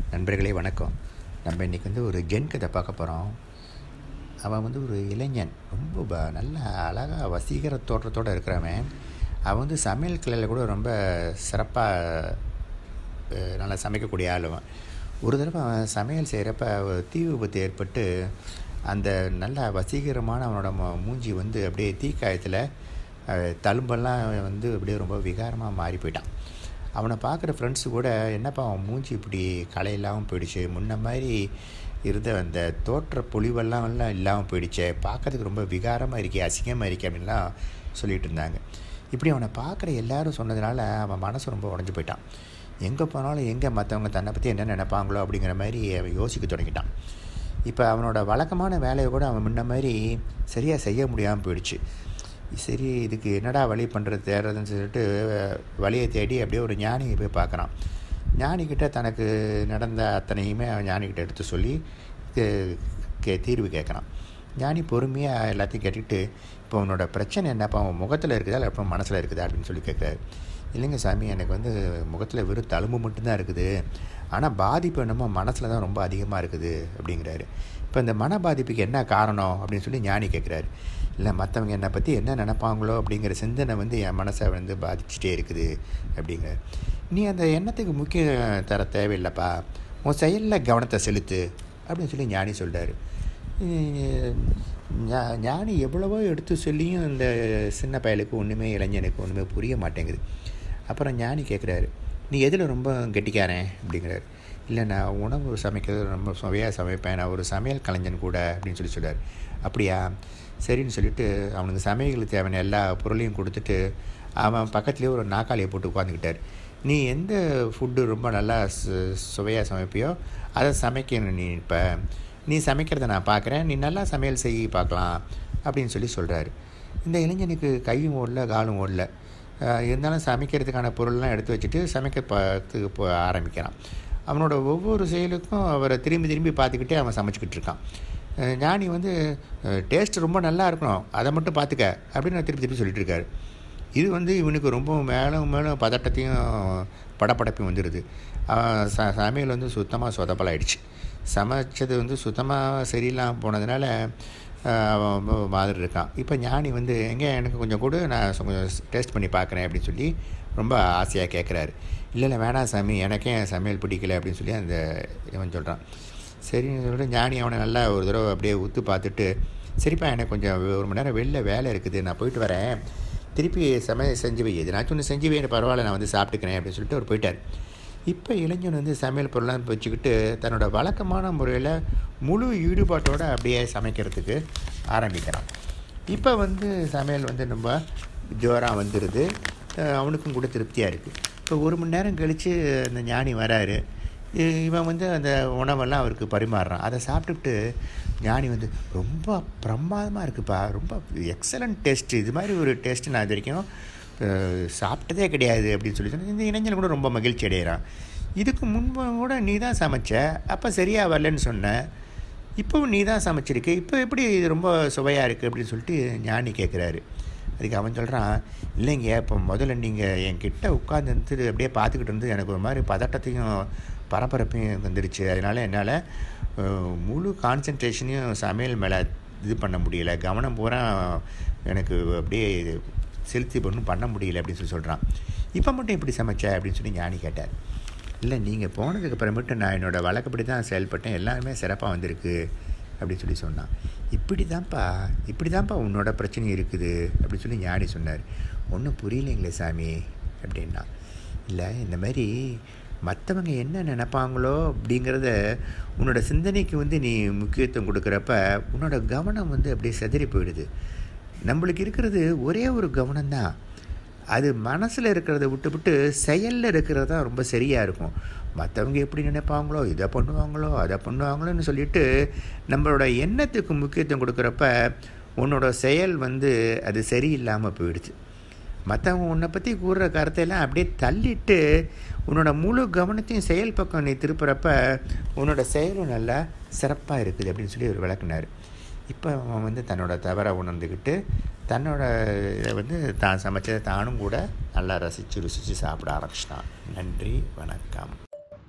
நண்பர்களே வணக்கம் நம்ம இன்றைக்கி வந்து ஒரு ஜென் கதை பார்க்க போகிறோம் அவன் வந்து ஒரு இளைஞன் ரொம்ப ப நல்ல அழகாக வசீகர தோற்றத்தோடு இருக்கிறவன் அவன் வந்து சமையல் கலையில் கூட ரொம்ப சிறப்பாக நல்லா சமைக்கக்கூடிய ஆள் அவன் ஒரு தடவை அவன் சமையல் செய்கிறப்ப ஒரு தீ விபத்து ஏற்பட்டு அந்த நல்ல வசீகரமான அவனோட ம- மூஞ்சி வந்து அப்படியே தீக்காயத்தில் அஹ், தழும்பெல்லாம் வந்து அப்படியே ரொம்ப விகாரமாக மாறி போயிட்டான் அவனை பார்க்குற ஃப்ரெண்ட்ஸு கூட என்னப்பா அவன் மூஞ்சி இப்படி கலையில்லாமல் போயிடுச்சு முன்ன மாதிரி இருந்த அந்த தோற்ற பொலிவெல்லாம் எல்லாம் இல்லாமல் போயிடுச்சே பார்க்கறதுக்கு ரொம்ப விகாரமாக இருக்கே அசிங்கமாக இருக்கே அப்படின்லாம் சொல்லிட்டு இருந்தாங்க இப்படி அவனை பார்க்குற எல்லாரும் சொன்னதுனால அவன் மனசு ரொம்ப உடஞ்சி போயிட்டான் எங்கே போனாலும் எங்கே மற்றவங்க தன்னை பற்றி என்ன நினைப்பாங்களோ அப்படிங்கிற மாதிரி அவன் யோசிக்க தொடங்கிட்டான் இப்போ அவனோட வழக்கமான வேலையை கூட அவன் முன்ன மாதிரி சரியாக செய்ய முடியாமல் போயிடுச்சு சரி இதுக்கு என்னடா வழி பண்ணுறது தேடுறதுன்னு சொல்லிட்டு வழியை தேடி அப்படியே ஒரு ஞானியை போய் பார்க்குறான் ஞானிக்கிட்ட தனக்கு நடந்த அத்தனையுமே அவன் ஞானிக்கிட்ட எடுத்து சொல்லி கே- கே தீர்வு கேட்குறான் ஞானி பொறுமையாக எல்லாத்தையும் கேட்டுக்கிட்டு இப்போ உன்னோட பிரச்சனை என்னப்பா அவன் முகத்தில் இருக்குதா இல்லை அப்புறம் மனசில் இருக்குதா அப்படின்னு சொல்லி கேட்குறாரு இல்லைங்க சாமி எனக்கு வந்து முகத்தில் வெறும் தழும்பு மட்டும்தான் இருக்குது ஆனால் பாதிப்பு என்னமோ மனசில் தான் ரொம்ப அதிகமாக இருக்குது அப்படிங்கிறாரு இப்போ இந்த மன பாதிப்புக்கு என்ன காரணம் அப்படின்னு சொல்லி ஞானி கேட்குறாரு இல்லை மற்றவங்க என்னை பற்றி என்ன நினைப்பாங்களோ அப்படிங்கிற சிந்தனை வந்து என் மனசை வந்து பாதிச்சுட்டே இருக்குது அப்படிங்கிறார் நீ அந்த எண்ணத்துக்கு முக்கியம் தர தேவையில்லைப்பா உன் செயலில் கவனத்தை செலுத்து அப்படின்னு சொல்லி ஞானி சொல்கிறாரு ஞா- ஞானி எவ்வளவோ எடுத்து சொல்லியும் இந்த சின்ன பயலுக்கு ஒன்றுமே இளைஞனுக்கு ஒன்றுமே புரிய மாட்டேங்குது அப்புறம் ஞானி கேட்குறாரு நீ எதில் ரொம்ப கெட்டிக்காரன் அப்படிங்கிறாரு இல்லை நான் உணவு சமைக்கிறது ரொம்ப சுவையாக சமைப்பேன் நான் ஒரு சமையல் கலைஞன் கூட அப்படின்னு சொல்லி சொல்றாரு அப்படியா சரின்னு சொல்லிட்டு அவனுக்கு சமையலுக்கு தேவையான எல்லா பொருளையும் கொடுத்துட்டு அவன் பக்கத்துலேயே ஒரு நாக்காளியை போட்டு உட்காந்துக்கிட்டார் நீ எந்த ஃபுட்டு ரொம்ப நல்லா சு- சுவையாக சமைப்பியோ அதை சமைக்கணும் நீ இப்போ நீ சமைக்கிறத நான் பார்க்குறேன் நீ நல்லா சமையல் செய்ய பார்க்கலாம் அப்படின்னு சொல்லி சொல்கிறாரு இந்த இளைஞனுக்கு கையும் ஓடல காலும் ஓடல அஹ் இருந்தாலும் சமைக்கிறதுக்கான பொருள்லாம் எடுத்து வச்சுட்டு சமைக்க பார்த்து போ ஆரம்பிக்கிறான் அவனோட ஒவ்வொரு செயலுக்கும் அவரை திரும்பி திரும்பி பார்த்துக்கிட்டே அவன் சமைச்சிக்கிட்டு இருக்கான் அஹ் ஞானி வந்து டேஸ்ட் ரொம்ப நல்லா இருக்கணும் அதை மட்டும் பார்த்துக்க அப்படின்னு நான் திருப்பி திருப்பி சொல்லிட்டு இருக்காரு இது வந்து இவனுக்கு ரொம்ப மேலும் மேலும் பதட்டத்தையும் படப்படப்பையும் வந்துடுது அவன் ச சமையல் வந்து சுத்தமாக சொதப்பலாயிடுச்சு சமைச்சது வந்து சுத்தமாக சரியில்லாமல் போனதுனால ஆஹ், அவன் ரொம்ப மாதிரி இருக்கான் இப்போ ஞானி வந்து எங்கே எனக்கு கொஞ்சம் கொடு நான் சொ- கொஞ்சம் டேஸ்ட் பண்ணி பார்க்குறேன் அப்படின்னு சொல்லி ரொம்ப ஆசையாக கேட்குறாரு இல்லை இல்லை வேணாம் சாமி எனக்கே என் சமையல் பிடிக்கல அப்படின்னு சொல்லி அந்த இவன் சொல்கிறான் சரின்னு சொல்லிட்டு ஞானி அவனை நல்லா ஒரு தடவை அப்படியே உத்து பார்த்துட்டு சரிப்பா எனக்கு கொஞ்சம் ஒரு மணி நேரம் வெளில வேலை இருக்குது நான் போயிட்டு வரேன் திருப்பி சமையல் செஞ்சு வை எதுனாச்சும் ஒன்று செஞ்சு வை பரவாயில்ல நான் வந்து சாப்பிட்டுக்கிறேன் அப்படின்னு சொல்லிட்டு அவர் போயிட்டார் இப்போ இளைஞன் வந்து சமையல் பொருள்லாம் வச்சுக்கிட்டு தன்னோட வழக்கமான முறையில் முழு ஈடுபாட்டோடு அப்படியே சமைக்கிறதுக்கு ஆரம்பிக்கிறான் இப்போ வந்து சமையல் வந்து ரொம்ப ஜோராக வந்துடுது அஹ் அவனுக்கும் கூட திருப்தியாக இருக்குது இப்போ ஒரு மணி நேரம் கழித்து அந்த ஞானி வராரு இ- இவன் வந்து அந்த உணவெல்லாம் அவருக்கு பரிமாறுறான் அதை சாப்பிட்டுட்டு ஞானி வந்து ரொம்ப பிரமாதமாக இருக்குப்பா ரொம்ப எக்ஸலண்ட் டேஸ்ட் இது மாதிரி ஒரு டேஸ்ட்டு நான் இது வரைக்கும் அஹ், சாப்பிட்டதே கிடையாது அப்படின்னு சொல்லி சொன்னா இந்த இளைஞன் கூட ரொம்ப மகிழ்ச்சி அடைகிறான் இதுக்கு முன்பு கூட நீ தான் சமைச்ச அப்போ சரியாக வரலன்னு சொன்ன இப்போவும் நீ தான் சமைச்சிருக்கு இப்போ எப்படி இது ரொம்ப சுவையாக இருக்குது அப்படின்னு சொல்லிட்டு ஞானி கேட்குறாரு அதுக்கு அவன் சொல்கிறான் இல்லைங்க இப்போ முதல்ல நீங்கள் என்கிட்ட உட்காந்துருந்து அப்படியே பார்த்துக்கிட்டு இருந்து எனக்கு ஒரு மாதிரி பதட்டத்தையும் பரபரப்பையும் வந்துடுச்சு அதனால் என்னால் அஹ், முழு கான்சன்ட்ரேஷனையும் சமையல் மேலே இது பண்ண முடியல கவனம் பூரா எனக்கு அப்படியே செலுத்தி ஒன்றும் பண்ண முடியல அப்படின்னு சொல்லி சொல்கிறான் இப்போ மட்டும் எப்படி சமைச்ச அப்படின்னு சொல்லி ஞானி கேட்டார் இல்லை நீங்கள் போனதுக்கு அப்புறமேட்டு நான் என்னோடய வழக்கப்படி தான் செயல்பட்டேன் எல்லாருமே சிறப்பாக வந்திருக்கு அப்படின்னு சொல்லி சொன்னான் இப்படி தான்ப்பா இப்படி தான்ப்பா உன்னோட பிரச்சனை இருக்குது அப்படின்னு சொல்லி ஞானி சொன்னார் ஒன்றும் புரியலைங்களே சாமி அப்படின்னா இல்லை இந்த மாதிரி மற்றவங்க என்ன நினைப்பாங்களோ அப்படிங்கிறத உன்னோட சிந்தனைக்கு வந்து நீ முக்கியத்துவம் கொடுக்குறப்ப உன்னோட கவனம் வந்து அப்படியே சிதறி போயிடுது நம்மளுக்கு இருக்கிறது ஒரே ஒரு கவனம்தான் அது மனசில் இருக்கிறத விட்டுவிட்டு செயலில் இருக்கிறது தான் ரொம்ப சரியாக இருக்கும் மற்றவங்க எப்படி நினைப்பாங்களோ இதை பண்ணுவாங்களோ அதை பண்ணுவாங்களோன்னு சொல்லிட்டு நம்மளோட எண்ணத்துக்கு முக்கியத்துவம் கொடுக்குறப்ப உன்னோட செயல் வந்து அது சரியில்லாமல் போயிடுச்சு மற்றவங்க உன்னை பற்றி கூறுற கருத்தையெல்லாம் அப்படியே தள்ளிட்டு உன்னோட முழு கவனத்தையும் செயல் பக்கம் நீ திருப்புறப்ப உன்னோட செயலும் நல்லா சிறப்பாக இருக்குது அப்படின்னு சொல்லி ஒரு விளக்குனார் இப்போ அவன் வந்து தன்னோட தவறை உணர்ந்துக்கிட்டு தன்னோட இதை வந்து தான் சமைச்சதை தானும் கூட நல்லா ரசித்து ருசித்து சாப்பிட ஆரம்பிச்சிட்டான் நன்றி வணக்கம்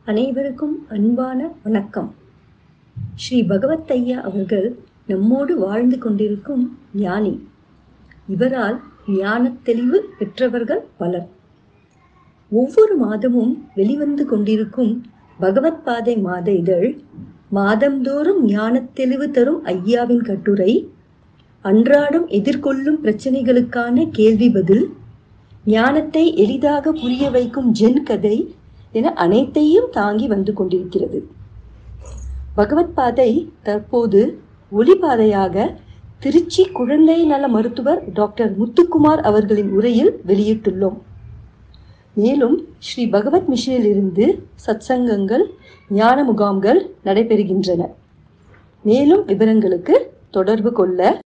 அனைவருக்கும் அன்பான வணக்கம் ஸ்ரீ பகவத் ஐயா அவர்கள் நம்மோடு வாழ்ந்து கொண்டிருக்கும் ஞானி இவரால் ஞானத் தெளிவு பெற்றவர்கள் பலர் ஒவ்வொரு மாதமும் வெளிவந்து கொண்டிருக்கும் பகவத் பாதை மாத இதழ் மாதந்தோறும் ஞானத் தெளிவு தரும் ஐயாவின் கட்டுரை அன்றாடம் எதிர்கொள்ளும் பிரச்சனைகளுக்கான கேள்வி பதில் ஞானத்தை எளிதாக புரிய வைக்கும் ஜென் கதை என அனைத்தையும் தாங்கி வந்து கொண்டிருக்கிறது பகவத் பாதை தற்போது ஒளிபாதையாக திருச்சி குழந்தை நல மருத்துவர் டாக்டர் முத்துக்குமார் அவர்களின் உரையில் வெளியிட்டுள்ளோம் மேலும் ஸ்ரீ பகவத் மிஷனிலிருந்து சத்சங்கங்கள் ஞான முகாம்கள் நடைபெறுகின்றன மேலும் விவரங்களுக்கு தொடர்பு கொள்ள